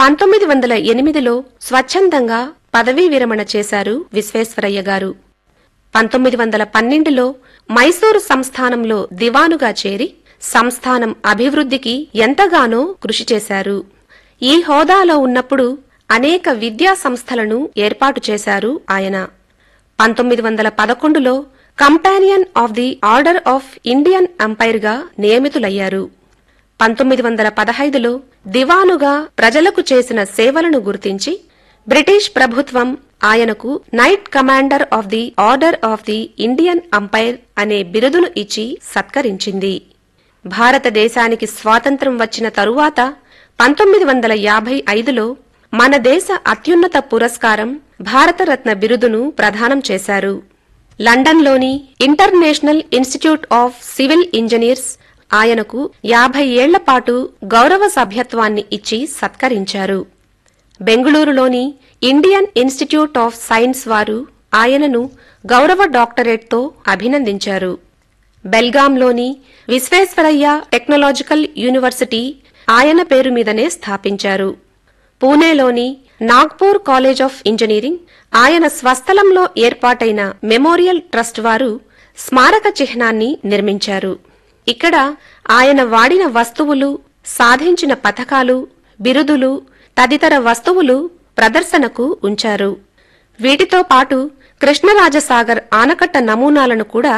పంతొమ్మిది వందల ఎనిమిదిలో స్వచ్ఛందంగా పదవీ విరమణ చేశారు విశ్వేశ్వరయ్య గారు పంతొమ్మిది వందల పన్నెండులో మైసూరు సంస్థానంలో దివానుగా చేరి సంస్థానం అభివృద్ధికి ఎంతగానో కృషి చేశారు ఈ హోదాలో ఉన్నప్పుడు అనేక విద్యా సంస్థలను ఏర్పాటు చేశారు ఆయన పంతొమ్మిది వందల పదకొండులో companion of the order of Indian ఎంపైర్గా నియమితులయ్యారు పంతొమ్మిది వందల పదహైదులో దివానుగా ప్రజలకు చేసిన సేవలను గుర్తించి బ్రిటిష్ ప్రభుత్వం ఆయనకు knight commander of the order of the Indian empire అనే బిరుదును ఇచ్చి సత్కరించింది భారతదేశానికి స్వాతంత్ర్యం వచ్చిన తరువాత పంతొమ్మిది వందల యాభై ఐదులో మన దేశ అత్యున్నత పురస్కారం భారతరత్న బిరుదును ప్రదానం చేశారు లండన్లోని international institute of civil engineers ఆయనకు యాభై ఏళ్ల పాటు గౌరవ సభ్యత్వాన్ని ఇచ్చి సత్కరించారు బెంగుళూరులోని ఇండియన్ ఇన్స్టిట్యూట్ ఆఫ్ సైన్స్ వారు ఆయనను గౌరవ డాక్టరేట్తో అభినందించారు బెల్గాంలోని విశ్వేశ్వరయ్య టెక్నాలజికల్ యూనివర్సిటీ ఆయన పేరు మీదనే స్థాపించారు పూణేలోని నాగ్పూర్ కాలేజ్ ఆఫ్ ఇంజనీరింగ్ ఆయన స్వస్థలంలో ఏర్పాటైన మెమోరియల్ ట్రస్ట్ వారు స్మారక చిహ్నాన్ని నిర్మించారు ఇక్కడ ఆయన వాడిన వస్తువులు సాధించిన పథకాలు బిరుదులు తదితర వస్తువులు ప్రదర్శనకు ఉంచారు వీటితో పాటు కృష్ణరాజసాగర్ ఆనకట్ట నమూనాలను కూడా